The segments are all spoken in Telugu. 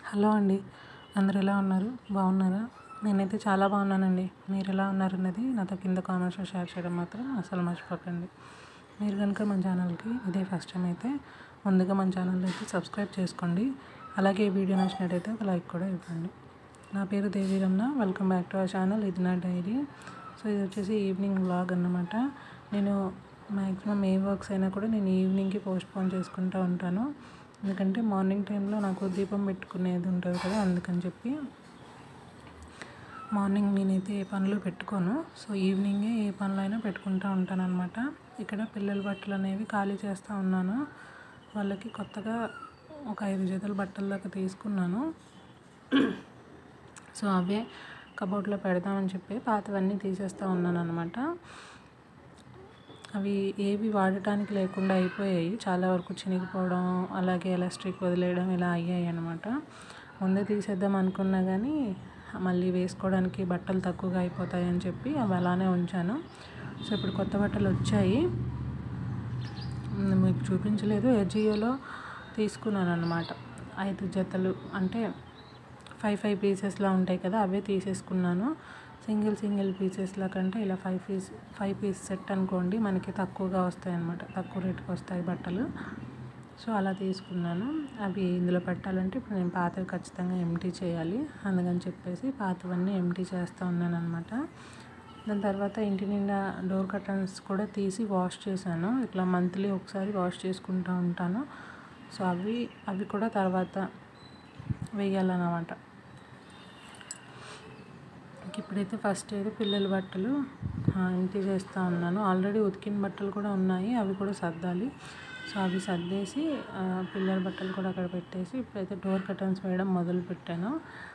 హలో అండి అందరు ఎలా ఉన్నారు బాగున్నారా నేనైతే చాలా బాగున్నానండి మీరు ఎలా ఉన్నారన్నది నాతో కింద కామెంట్స్లో షేర్ చేయడం మాత్రం అసలు మర్చిపోకండి మీరు కనుక మన ఛానల్కి ఇదే ఫస్ట్ టైం అయితే ముందుగా మన ఛానల్ అయితే సబ్స్క్రైబ్ చేసుకోండి అలాగే ఈ వీడియో నచ్చినట్టయితే ఒక లైక్ కూడా ఇవ్వండి నా పేరు Devi Ramana welcome back to our channel ఇది నా డైరీ సో ఇది వచ్చేసి ఈవినింగ్ వ్లాగ్ అన్నమాట నేను మ్యాక్సిమం ఏ వర్క్స్ అయినా కూడా నేను ఈవినింగ్కి పోస్ట్ పోన్ చేసుకుంటూ ఉంటాను ఎందుకంటే మార్నింగ్ టైంలో నాకు దీపం పెట్టుకునేది ఉంటుంది కదా అందుకని చెప్పి మార్నింగ్ నేనైతే ఏ పనులు పెట్టుకోను సో ఈవినింగే ఏ పనులైనా పెట్టుకుంటూ ఉంటాను అనమాట ఇక్కడ పిల్లల బట్టలు అనేవి ఖాళీ చేస్తూ ఉన్నాను వాళ్ళకి కొత్తగా ఒక ఐదు జతల బట్టల దాకా తీసుకున్నాను సో అవే కబోర్డ్లో పెడదామని చెప్పి పాతవన్నీ తీసేస్తూ ఉన్నాను అనమాట అవి ఏవి వాడటానికి లేకుండా అయిపోయాయి చాలా వరకు చినిగిపోవడం అలాగే ఎలాస్టిక్ వదిలేయడం ఇలా అయ్యాయి అనమాట ముందే తీసేద్దాం అనుకున్నా కానీ మళ్ళీ వేసుకోవడానికి బట్టలు తక్కువగా అయిపోతాయి అని చెప్పి అవి అలానే ఉంచాను సో ఇప్పుడు కొత్త బట్టలు వచ్చాయి మీకు చూపించలేదు ఎజియోలో తీసుకున్నాను అనమాట ఐదు జతలు అంటే ఫైవ్ ఫైవ్ పీసెస్లా ఉంటాయి కదా అవే తీసేసుకున్నాను సింగిల్ సింగిల్ పీసెస్ల కంటే ఇలా five piece five piece set అనుకోండి మనకి తక్కువగా వస్తాయి అన్నమాట తక్కువ రేటుకి వస్తాయి బట్టలు సో అలా తీసుకున్నాను అవి ఇందులో పెట్టాలంటే ఇప్పుడు నేను పాతవి ఖచ్చితంగా ఎంటీ చేయాలి అందుకని చెప్పేసి పాతవన్నీ ఎంటీ చేస్తూ ఉన్నాను అనమాట దాని తర్వాత ఇంటి నిండా డోర్ కర్టన్స్ కూడా తీసి వాష్ చేశాను ఇట్లా మంత్లీ ఒకసారి వాష్ చేసుకుంటూ ఉంటాను సో అవి అవి కూడా తర్వాత వేయాలన్నమాట ఇప్పుడైతే ఫస్ట్ అయితే పిల్లల బట్టలు ఇంటి చేస్తూ ఉన్నాను ఆల్రెడీ ఉతికిన బట్టలు కూడా ఉన్నాయి అవి కూడా సర్దాలి సో అవి సర్దేసి పిల్లల బట్టలు కూడా అక్కడ పెట్టేసి ఇప్పుడైతే డోర్ కర్టన్స్ వేయడం మొదలు పెట్టాను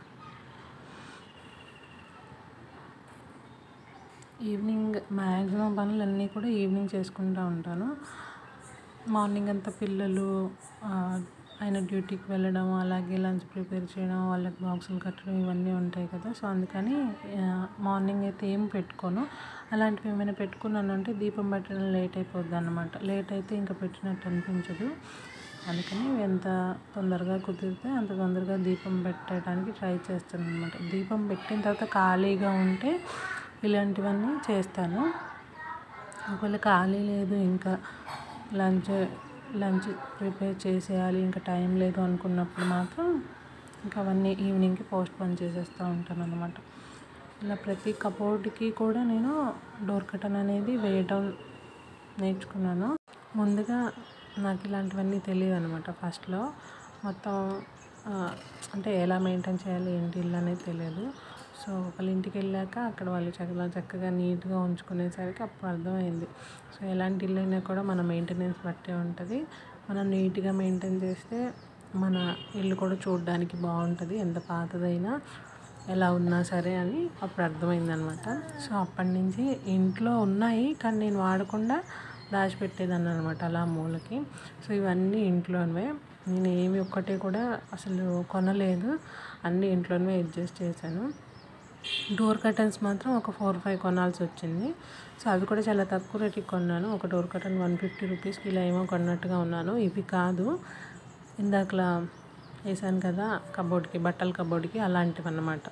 ఈవినింగ్ మ్యాక్సిమం పనులు అన్నీ కూడా ఈవినింగ్ చేసుకుంటూ ఉంటాను మార్నింగ్ అంతా పిల్లలు ఆయన డ్యూటీకి వెళ్ళడం అలాగే లంచ్ ప్రిపేర్ చేయడం వాళ్ళకి బాక్సులు కట్టడం ఇవన్నీ ఉంటాయి కదా సో అందుకని మార్నింగ్ అయితే ఏం పెట్టుకోను అలాంటివి ఏమైనా పెట్టుకున్నాను అంటే దీపం పెట్టడం లేట్ అయిపోద్ది అనమాట లేట్ అయితే ఇంకా పెట్టినట్టు అనిపించదు అందుకని ఎంత తొందరగా కుదిరితే అంత తొందరగా దీపం పెట్టడానికి ట్రై చేస్తాను అనమాట దీపం పెట్టిన తర్వాత ఖాళీగా ఉంటే ఇలాంటివన్నీ చేస్తాను ఒకవేళ ఖాళీ లేదు ఇంకా లంచ్ లంచ్ ప్రిపేర్ చేసేయాలి ఇంకా టైం లేదు అనుకున్నప్పుడు మాత్రం ఇంకా అవన్నీ ఈవినింగ్కి పోస్ట్ పోన్ చేసేస్తూ ఉంటాను అనమాట ఇలా ప్రతి కబోర్డ్కి కూడా నేను డోర్ కటన్ అనేది వేయడం నేర్చుకున్నాను ముందుగా నాకు ఇలాంటివన్నీ తెలియదు అనమాట ఫస్ట్లో మొత్తం అంటే ఎలా మెయింటైన్ చేయాలి ఏంటి ఇల్లు అనేది తెలియదు సో వాళ్ళ ఇంటికి వెళ్ళాక అక్కడ వాళ్ళు చక్కగా చక్కగా నీట్గా ఉంచుకునేసరికి అప్పుడు అర్థమైంది సో ఎలాంటి ఇల్లు అయినా కూడా మన మెయింటెనెన్స్ బట్టే ఉంటుంది మనం నీట్గా మెయింటైన్ చేస్తే మన ఇల్లు కూడా చూడడానికి బాగుంటుంది ఎంత పాతదైనా ఎలా ఉన్నా సరే అని అప్పుడు అర్థమైందనమాట సో అప్పటి నుంచి ఇంట్లో ఉన్నాయి కానీ నేను వాడకుండా దాచిపెట్టేదాన్ని అనమాట అలా మూలకి సో ఇవన్నీ ఇంట్లోనే నేను ఏమి ఒక్కటే కూడా అసలు కొనలేదు అన్నీ ఇంట్లోనే అడ్జస్ట్ చేశాను డోర్ కర్టన్స్ మాత్రం ఒక ఫోర్ ఫైవ్ కొనాల్సి వచ్చింది సో అవి కూడా చాలా తక్కువ రేటుకి కొన్నాను ఒక డోర్ కర్టన్ వన్ ఫిఫ్టీ రూపీస్కి ఇలా ఏమో కొన్నట్టుగా ఉన్నాను ఇవి కాదు ఇందాకలా వేసాను కదా కబోర్డ్కి బట్టల కబోర్డ్కి అలాంటివి అన్నమాట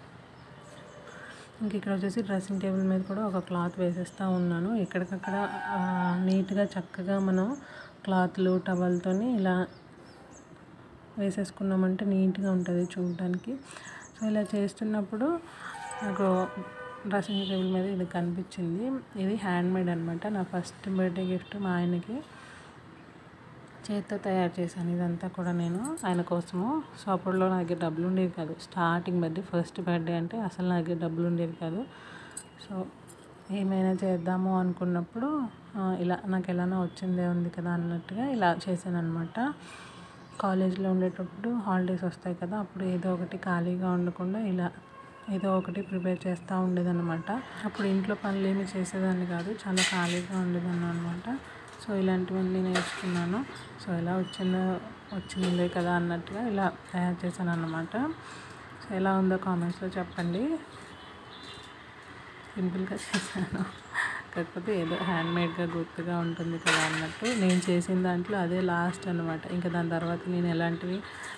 ఇంక ఇక్కడ వచ్చేసి డ్రెస్సింగ్ టేబుల్ మీద కూడా ఒక క్లాత్ వేసేస్తూ ఉన్నాను ఎక్కడికక్కడ నీట్గా చక్కగా మనం క్లాత్లు టవల్తోని ఇలా వేసేసుకున్నామంటే నీట్గా ఉంటుంది చూడడానికి సో ఇలా చేస్తున్నప్పుడు నాకు డ్రెస్సింగ్ టేబుల్ మీద ఇది కనిపించింది ఇది హ్యాండ్ మేడ్ అనమాట నా ఫస్ట్ బర్త్డే గిఫ్ట్ మా ఆయనకి చేత్తో తయారు చేశాను ఇదంతా కూడా నేను ఆయన కోసము సో అప్పట్లో నా దగ్గర డబ్బులు ఉండేవి కాదు స్టార్టింగ్ బర్త్డే ఫస్ట్ బర్త్డే అంటే అసలు నా దగ్గర డబ్బులు ఉండేవి కాదు సో ఏమైనా చేద్దాము అనుకున్నప్పుడు ఇలా నాకు ఎలానో వచ్చిందే ఉంది కదా అన్నట్టుగా ఇలా చేశాను అనమాట కాలేజ్లో ఉండేటప్పుడు హాలిడేస్ వస్తాయి కదా అప్పుడు ఏదో ఒకటి ఖాళీగా ఉండకుండా ఇలా ఏదో ఒకటి ప్రిపేర్ చేస్తూ ఉండేదన్నమాట అప్పుడు ఇంట్లో పనులు ఏమి చేసేదాన్ని కాదు చాలా ఖాళీగా ఉండేదాన్ని అనమాట సో ఇలాంటివన్నీ నేర్చుకున్నాను సో ఎలా వచ్చిందో వచ్చిందే కదా అన్నట్టుగా ఇలా తయారు చేశాను అన్నమాట సో ఎలా ఉందో కామెంట్స్లో చెప్పండి సింపుల్గా చేశాను కాకపోతే ఏదో హ్యాండ్మేడ్గా గుర్తుగా ఉంటుంది కదా అన్నట్టు నేను చేసిన దాంట్లో అదే లాస్ట్ అనమాట ఇంకా దాని తర్వాత నేను ఎలాంటివి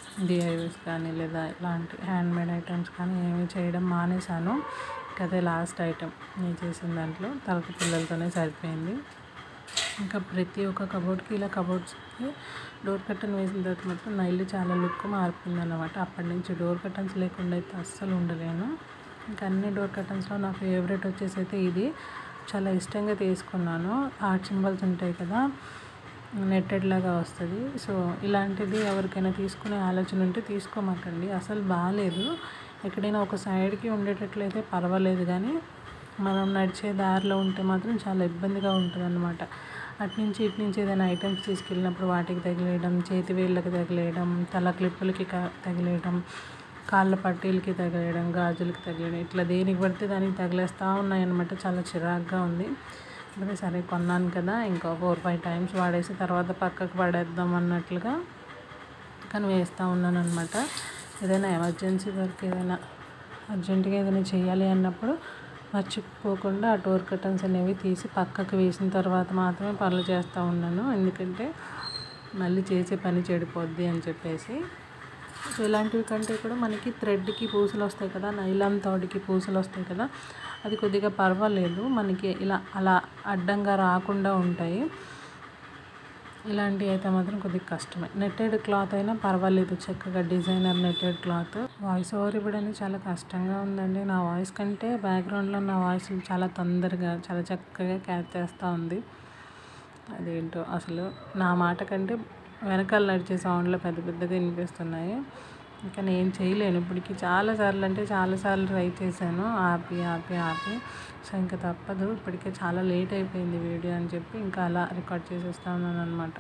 డిఐవైస్ కానీ లేదా ఇలాంటి హ్యాండ్మేడ్ ఐటమ్స్ కానీ ఏమి చేయడం మానేశాను ఇంకా అదే లాస్ట్ ఐటమ్ నేను చేసిన దాంట్లో తలక పిల్లలతోనే సరిపోయింది ఇంకా ప్రతి ఒక్క కబోర్డ్కి ఇలా కబోర్డ్స్కి డోర్ కర్టన్ వేసిన తర్వాత మాత్రం నా ఇల్లు చాలా లుక్ మారిపోయింది అనమాట అప్పటి నుంచి డోర్ కర్టన్స్ లేకుండా అయితే అస్సలు ఉండలేను ఇంకా అన్ని డోర్ కర్టన్స్లో నా ఫేవరెట్ వచ్చేసి అయితే ఇది చాలా ఇష్టంగా తీసుకున్నాను ఆర్ట్ సింబల్స్ ఉంటాయి కదా నెట్టెడ్ లాగా వస్తుంది సో ఇలాంటిది ఎవరికైనా తీసుకునే ఆలోచన ఉంటే తీసుకోమాకండి అసలు బాగాలేదు ఎక్కడైనా ఒక సైడ్కి ఉండేటట్లయితే పర్వాలేదు కానీ మనం నడిచే దారిలో ఉంటే మాత్రం చాలా ఇబ్బందిగా ఉంటుంది అనమాట అటు నుంచి ఇటు నుంచి ఏదైనా ఐటమ్స్ తీసుకెళ్ళినప్పుడు వాటికి తగిలేయడం చేతి వేళ్ళకి తగిలేయడం తల క్లిప్పులకి క- తగిలేయడం కాళ్ళ పట్టీలకి తగిలేయడం గాజులకి తగిలేయడం ఇట్లా దేనికి పడితే దానికి తగిలేస్తూ ఉన్నాయన్నమాట చాలా చిరాగ్గా ఉంది అయితే సరే కొన్నాను కదా ఇంకా ఫోర్ ఫైవ్ టైమ్స్ వాడేసి తర్వాత పక్కకు పడేద్దాం అన్నట్లుగా కానీ వేస్తూ ఉన్నాను అనమాట ఏదైనా ఎమర్జెన్సీ వర్క్ ఏదైనా అర్జెంటుగా ఏదైనా చేయాలి అన్నప్పుడు మర్చిపోకుండా ఆ డోర్ కర్టన్స్ అనేవి తీసి పక్కకు వేసిన తర్వాత మాత్రమే పనులు చేస్తూ ఉన్నాను ఎందుకంటే మళ్ళీ చేసే పని చెడిపోద్ది అని చెప్పేసి సో ఇలాంటివి కంటే కూడా మనకి థ్రెడ్కి పూసలు వస్తాయి కదా నైలాన్ తాడుకి పూసలు వస్తాయి కదా అది కొద్దిగా పర్వాలేదు మనకి ఇలా అలా అడ్డంగా రాకుండా ఉంటాయి ఇలాంటివి అయితే మాత్రం కొద్దిగా కష్టమే నెట్టెడ్ క్లాత్ అయినా పర్వాలేదు చక్కగా designer netted cloth voice over ఇవ్వడానికి చాలా కష్టంగా ఉందండి నా వాయిస్ కంటే బ్యాక్గ్రౌండ్లో నా వాయిస్ చాలా తొందరగా చాలా చక్కగా క్యాచ్ చేస్తూ ఉంది అదేంటో అసలు నా మాట కంటే వెనకాల నడిచే సౌండ్లో పెద్ద పెద్దగా వినిపిస్తున్నాయి ఇంకా నేను చేయలేను ఇప్పటికి చాలాసార్లు అంటే చాలాసార్లు ట్రై చేశాను ఆపి ఆపి ఆపి సో ఇంకా తప్పదు ఇప్పటికే చాలా లేట్ అయిపోయింది వీడియో అని చెప్పి ఇంకా అలా రికార్డ్ చేసేస్తా ఉన్నాను అనమాట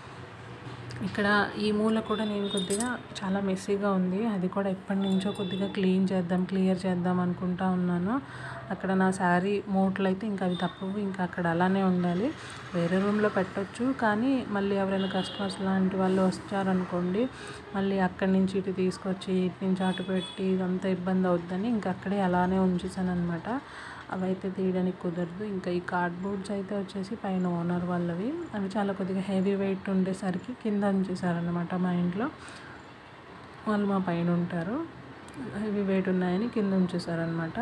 ఇక్కడ ఈ మూల కూడా నేను కొద్దిగా చాలా మెస్సీగా ఉంది అది కూడా ఎప్పటి నుంచో కొద్దిగా క్లీన్ చేద్దాం క్లియర్ చేద్దాం అనుకుంటా ఉన్నాను అక్కడ నా శారీ మూటలు అయితే ఇంకా అవి తప్పవు ఇంకా అక్కడ అలానే ఉండాలి వేరే రూమ్లో పెట్టొచ్చు కానీ మళ్ళీ ఎవరైనా కస్టమర్స్ లాంటి వాళ్ళు వచ్చారనుకోండి మళ్ళీ అక్కడి నుంచి ఇటు తీసుకొచ్చి ఇటు నుంచి అటు పెట్టి ఇదంతా ఇబ్బంది అవుద్దని ఇంకా అక్కడే అలానే ఉంచేసాను అనమాట అవైతే తీయడానికి కుదరదు ఇంకా ఈ కార్డ్బోర్డ్స్ అయితే వచ్చేసి పైన ఓనర్ వాళ్ళవి అవి చాలా కొద్దిగా హెవీ వెయిట్ ఉండేసరికి కింద ఉంచేసారనమాట మా ఇంట్లో వాళ్ళు మా పైన ఉంటారు హెవీ వెయిట్ ఉన్నాయని కింద ఉంచేసారనమాట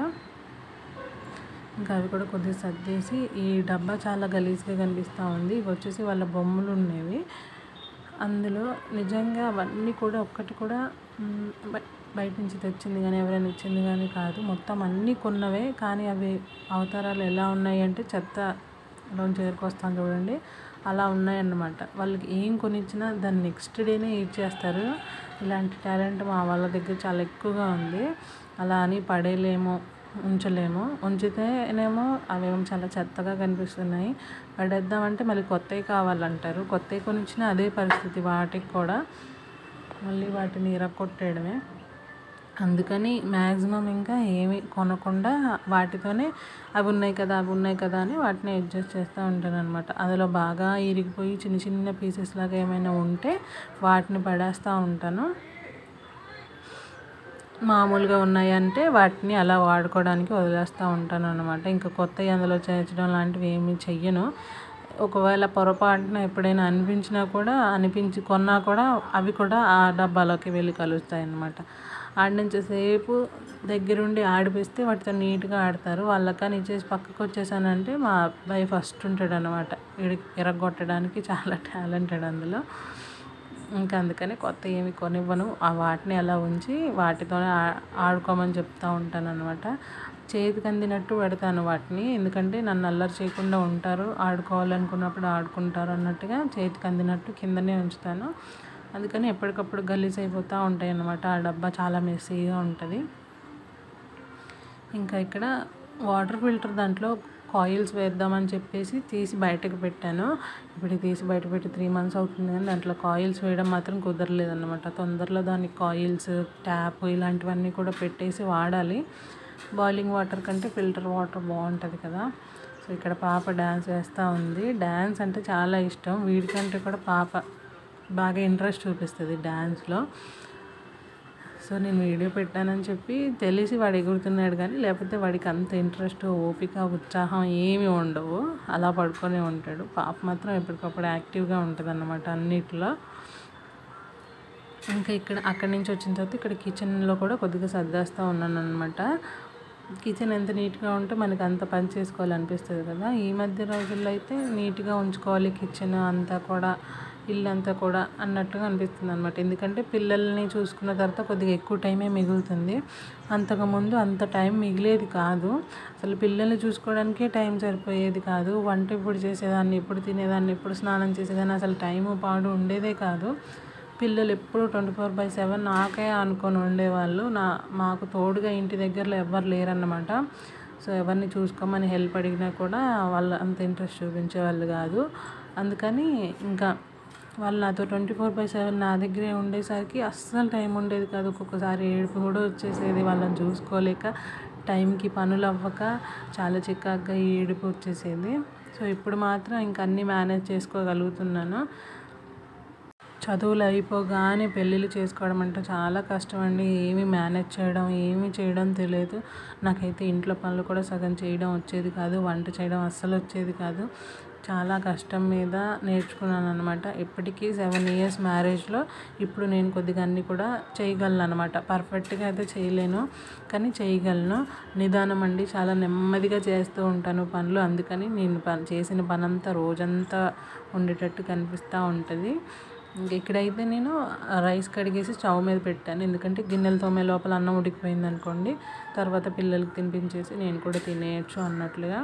ఇంకా అవి కూడా కొద్దిగా సర్దేసి ఈ డబ్బా చాలా గలీజ్గా కనిపిస్తూ ఉంది ఇవి వచ్చేసి వాళ్ళ బొమ్మలు ఉండేవి అందులో నిజంగా అవన్నీ కూడా ఒక్కటి కూడా మ్, బ- బయట నుంచి తెచ్చింది కానీ ఎవరైనా ఇచ్చింది కానీ కాదు మొత్తం అన్నీ కొన్నవే కానీ అవి అవతారాలు ఎలా ఉన్నాయి అంటే చెత్తలో చేరుకొస్తాను చూడండి అలా ఉన్నాయన్నమాట వాళ్ళకి ఏం కొనిచ్చినా దాన్ని నెక్స్ట్ డేనే ఇచ్చేస్తారు ఇలాంటి టాలెంట్ మా వాళ్ళ దగ్గర చాలా ఎక్కువగా ఉంది అలా అని పడేయలేము ఉంచలేము ఉంచితేనేమో అవేమో చాలా చెత్తగా కనిపిస్తున్నాయి పడేద్దామంటే మళ్ళీ కొత్తవి కావాలంటారు కొత్తవి కొనిచ్చినా అదే పరిస్థితి వాటికి కూడా మళ్ళీ వాటిని ఇరగొట్టేయడమే అందుకని మ్యాక్సిమం ఇంకా ఏమి కొనకుండా వాటితోనే అవి ఉన్నాయి కదా అవి ఉన్నాయి కదా అని వాటిని అడ్జస్ట్ చేస్తూ ఉంటాను అనమాట అందులో బాగా ఇరిగిపోయి చిన్న చిన్న పీసెస్ లాగా ఏమైనా ఉంటే వాటిని పడేస్తూ ఉంటాను మామూలుగా ఉన్నాయంటే వాటిని అలా వాడుకోవడానికి వదిలేస్తూ ఉంటాను అనమాట ఇంకా కొత్తవి అందులో చేర్చడం లాంటివి ఏమీ చెయ్యను ఒకవేళ పొరపాటున ఎప్పుడైనా అనిపించినా కూడా అనిపించి కొన్నా కూడా అవి కూడా ఆ డబ్బాలోకి వెళ్ళి కలుస్తాయి అన్నమాట ఆడినంత సేపు దగ్గరుండి ఆడిపిస్తే వాటితో నీట్గా ఆడతారు వాళ్ళకని ఇచ్చేసి పక్కకు వచ్చేసానంటే మా అబ్బాయి ఫస్ట్ ఉంటాడు అనమాట ఎరగొట్టడానికి చాలా టాలెంటెడ్ అందులో ఇంకా అందుకని కొత్త ఏమి కొనివ్వను ఆ వాటిని అలా ఉంచి వాటితోనే ఆ- ఆడుకోమని చెప్తా ఉంటాను అనమాట చేతికి అందినట్టు పెడతాను వాటిని ఎందుకంటే నన్ను అల్లరి చేయకుండా ఉంటారు ఆడుకోవాలనుకున్నప్పుడు ఆడుకుంటారు అన్నట్టుగా చేతికి అందినట్టు కిందనే ఉంచుతాను అందుకని ఎప్పటికప్పుడు గలీజ్ అయిపోతూ ఉంటాయి అన్నమాట ఆ డబ్బా చాలా మెస్సీగా ఉంటుంది ఇంకా ఇక్కడ వాటర్ ఫిల్టర్ దాంట్లో కాయిల్స్ వేద్దామని చెప్పేసి తీసి బయటకు పెట్టాను ఇప్పుడు తీసి బయట పెట్టి త్రీ మంత్స్ అవుతుంది కానీ దాంట్లో కాయిల్స్ వేయడం మాత్రం కుదరలేదన్నమాట తొందరలో దానికి కాయిల్స్ ట్యాప్ ఇలాంటివన్నీ కూడా పెట్టేసి వాడాలి బాయిలింగ్ వాటర్ కంటే ఫిల్టర్ వాటర్ బాగుంటుంది కదా సో ఇక్కడ పాప డ్యాన్స్ వేస్తూ ఉంది డ్యాన్స్ అంటే చాలా ఇష్టం వీడికంటే కూడా పాప బాగా ఇంట్రెస్ట్ చూపిస్తుంది డ్యాన్స్లో సో నేను వీడియో పెట్టానని చెప్పి తెలిసి వాడు ఎగురుతున్నాడు కానీ లేకపోతే వాడికి అంత ఇంట్రెస్ట్ ఓపిక ఉత్సాహం ఏమి ఉండవు అలా పడుకొని ఉంటాడు పాప మాత్రం ఎప్పటికప్పుడు యాక్టివ్గా ఉంటుంది అన్నమాట అన్నిటిలో ఇంకా ఇక్కడ అక్కడి నుంచి వచ్చిన తర్వాత ఇక్కడ కిచెన్లో కూడా కొద్దిగా సర్దేస్తూ ఉన్నాను అనమాట కిచెన్ ఎంత నీట్గా ఉంటే మనకి అంత పని చేసుకోవాలనిపిస్తుంది కదా ఈ మధ్య రోజుల్లో అయితే నీట్గా ఉంచుకోవాలి కిచెన్ అంతా కూడా ఇల్లు అంతా కూడా అన్నట్టుగా అనిపిస్తుంది అనమాట ఎందుకంటే పిల్లల్ని చూసుకున్న తర్వాత కొద్దిగా ఎక్కువ టైమే మిగులుతుంది అంతకుముందు అంత టైం మిగిలేది కాదు అసలు పిల్లల్ని చూసుకోవడానికే టైం సరిపోయేది కాదు వంట ఇప్పుడు చేసేదాన్ని ఎప్పుడు తినేదాన్ని ఎప్పుడు స్నానం చేసేదాన్ని అసలు టైము పాడు ఉండేదే కాదు పిల్లలు ఎప్పుడు ట్వంటీ ఫోర్ బై సెవెన్ నాకే అనుకొని ఉండేవాళ్ళు నా మాకు తోడుగా ఇంటి దగ్గరలో ఎవ్వరు లేరన్నమాట సో ఎవరిని చూసుకోమని హెల్ప్ అడిగినా కూడా వాళ్ళు అంత ఇంట్రెస్ట్ చూపించేవాళ్ళు కాదు అందుకని ఇంకా వాళ్ళు నాతో ట్వంటీ ఫోర్ బై సెవెన్ నా దగ్గరే ఉండేసరికి అస్సలు టైం ఉండేది కాదు ఒక్కొక్కసారి ఏడుపు కూడా వచ్చేసేది వాళ్ళని చూసుకోలేక టైంకి పనులు అవ్వక చాలా చికాగ్గా ఏడుపు వచ్చేసేది సో ఇప్పుడు మాత్రం ఇంక అన్నీ మేనేజ్ చేసుకోగలుగుతున్నాను చదువులు అయిపోగానే పెళ్ళిళ్ళు చేసుకోవడం అంటే చాలా కష్టం అండి ఏమి మేనేజ్ చేయడం ఏమి చేయడం తెలియదు నాకైతే ఇంట్లో పనులు కూడా సగం చేయడం వచ్చేది కాదు వంట చేయడం అస్సలు వచ్చేది కాదు చాలా కష్టం మీద నేర్చుకున్నాను అనమాట ఇప్పటికీ సెవెన్ ఇయర్స్ మ్యారేజ్లో ఇప్పుడు నేను కొద్దిగా అన్నీ కూడా చేయగలను అనమాట పర్ఫెక్ట్గా అయితే చేయలేను కానీ చేయగలను నిదానం అండి చాలా నెమ్మదిగా చేస్తూ ఉంటాను పనులు అందుకని నేను పని చేసిన పనంతా రోజంతా ఉండేటట్టు కనిపిస్తూ ఉంటుంది ఇంక ఇక్కడైతే నేను రైస్ కడిగేసి స్టవ్ మీద పెట్టాను ఎందుకంటే గిన్నెలు తోమే లోపల అన్నం ఉడికిపోయింది అనుకోండి తర్వాత పిల్లలకి తినిపించేసి నేను కూడా తినేయచ్చు అన్నట్లుగా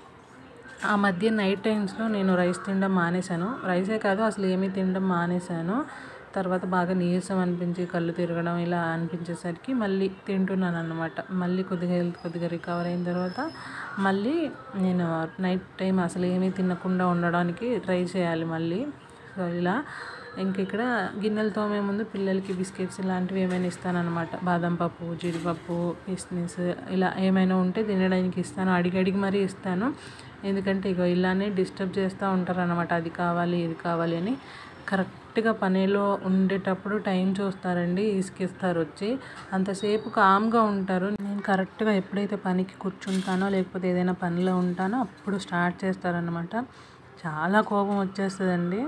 ఆ మధ్య నైట్ టైమ్స్లో నేను రైస్ తినడం మానేశాను రైసే కాదు అసలు ఏమీ తినడం మానేశాను తర్వాత బాగా నీరసం అనిపించి కళ్ళు తిరగడం ఇలా అనిపించేసరికి మళ్ళీ తింటున్నాను అనమాట మళ్ళీ కొద్దిగా హెల్త్ కొద్దిగా రికవర్ అయిన తర్వాత మళ్ళీ నేను నైట్ టైం అసలు ఏమీ తినకుండా ఉండడానికి ట్రై చేయాలి మళ్ళీ సో ఇలా ఇంక ఇక్కడ గిన్నెలు తోమే ముందు పిల్లలకి బిస్కెట్స్ ఇలాంటివి ఏమైనా ఇస్తానన్నమాట బాదం పప్పు జీడిపప్పు కిస్మిస్ ఇలా ఏమైనా ఉంటే తినడానికి ఇస్తాను అడిగి అడిగి మరీ ఇస్తాను ఎందుకంటే ఇక ఇలానే డిస్టర్బ్ చేస్తూ ఉంటారు అనమాట అది కావాలి ఇది కావాలి అని కరెక్ట్గా పనిలో ఉండేటప్పుడు టైం చూస్తారండి ఇసుకిస్తారు వచ్చి అంతసేపు కామ్గా ఉంటారు నేను కరెక్ట్గా ఎప్పుడైతే పనికి కూర్చుంటానో లేకపోతే ఏదైనా పనిలో ఉంటానో అప్పుడు స్టార్ట్ చేస్తారనమాట చాలా కోపం వచ్చేస్తుందండి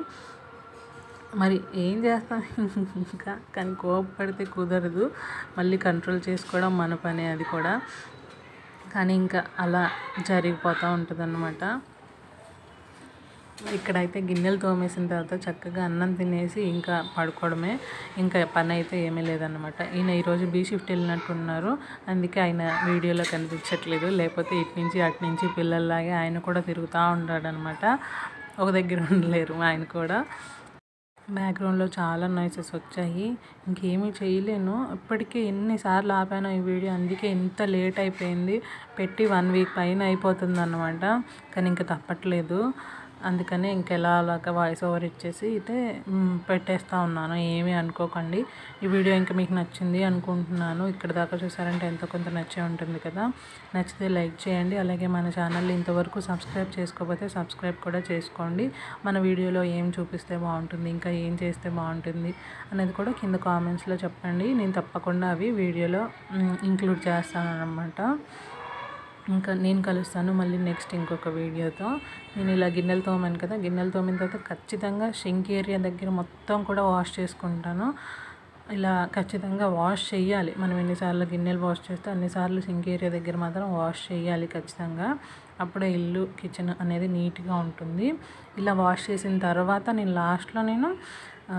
మరి ఏం చేస్తాం ఇంకా కానీ కోపపడితే కుదరదు మళ్ళీ కంట్రోల్ చేసుకోవడం మన పని అది కూడా కానీ ఇంకా అలా జరిగిపోతూ ఉంటుంది అన్నమాట ఇక్కడైతే గిన్నెలు తోమేసిన తర్వాత చక్కగా అన్నం తినేసి ఇంకా పడుకోవడమే ఇంకా పని అయితే ఏమీ లేదన్నమాట ఈయన ఈరోజు బీ షిఫ్ట్ వెళ్ళినట్టున్నారు అందుకే ఆయన వీడియోలో కనిపించట్లేదు లేకపోతే ఇటు నుంచి అటు నుంచి పిల్లల్లాగే ఆయన కూడా తిరుగుతూ ఉంటాడనమాట ఒక దగ్గర ఉండలేరు ఆయన కూడా బ్యాక్గ్రౌండ్లో చాలా నాయిసెస్ వచ్చాయి ఇంకేమీ చేయలేను ఇప్పటికే ఎన్నిసార్లు ఆపాను ఈ వీడియో అందుకే ఇంత లేట్ అయిపోయింది పెట్టి వన్ వీక్ పైన అయిపోతుంది అనమాట కానీ ఇంకా తప్పట్లేదు అందుకనే ఇంకెలా అలాగా వాయిస్ ఓవర్ ఇచ్చేసి అయితే మ్, పెట్టేస్తా ఉన్నాను ఏమీ అనుకోకండి ఈ వీడియో ఇంకా మీకు నచ్చింది అనుకుంటున్నాను ఇక్కడ దాకా చూసారంటే ఎంతో కొంత నచ్చే ఉంటుంది కదా నచ్చితే లైక్ చేయండి అలాగే మన ఛానల్ని ఇంతవరకు సబ్స్క్రైబ్ చేసుకోకపోతే సబ్స్క్రైబ్ కూడా చేసుకోండి మన వీడియోలో ఏం చూపిస్తే బాగుంటుంది ఇంకా ఏం చేస్తే బాగుంటుంది అనేది కూడా కింద కామెంట్స్లో చెప్పండి నేను తప్పకుండా అవి వీడియోలో ఇంక్లూడ్ చేస్తాను అనమాట ఇంకా నేను కలుస్తాను మళ్ళీ నెక్స్ట్ ఇంకొక వీడియోతో నేను ఇలా గిన్నెలు తోమాను కదా గిన్నెలు తోమిన తర్వాత ఖచ్చితంగా షింక్ ఏరియా దగ్గర మొత్తం కూడా వాష్ చేసుకుంటాను ఇలా ఖచ్చితంగా వాష్ చేయాలి మనం ఎన్నిసార్లు గిన్నెలు వాష్ చేస్తే అన్నిసార్లు సింక్ ఏరియా దగ్గర మాత్రం వాష్ చేయాలి ఖచ్చితంగా అప్పుడే ఇల్లు కిచెన్ అనేది నీట్గా ఉంటుంది ఇలా వాష్ చేసిన తర్వాత నేను లాస్ట్లో నేను ఆ,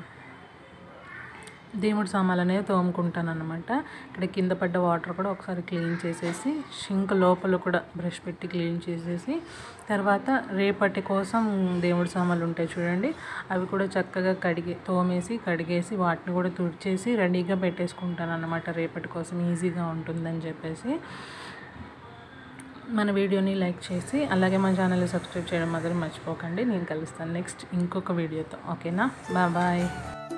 దేవుడి సామాన్లు అనేది తోముకుంటాను అనమాట ఇక్కడ కింద పడ్డ వాటర్ కూడా ఒకసారి క్లీన్ చేసేసి షింక్ లోపల కూడా బ్రష్ పెట్టి క్లీన్ చేసేసి తర్వాత రేపటి కోసం దేవుడి సామాన్లు ఉంటాయి చూడండి అవి కూడా చక్కగా కడిగి తోమేసి కడిగేసి వాటిని కూడా తుడిచేసి రెడీగా పెట్టేసుకుంటాను అనమాట రేపటి కోసం ఈజీగా ఉంటుందని చెప్పేసి మన వీడియోని లైక్ చేసి అలాగే మన ఛానల్ని సబ్స్క్రైబ్ చేయడం మాత్రం మర్చిపోకండి నేను కలుస్తాను నెక్స్ట్ ఇంకొక వీడియోతో ఓకేనా బాయ్ బాయ్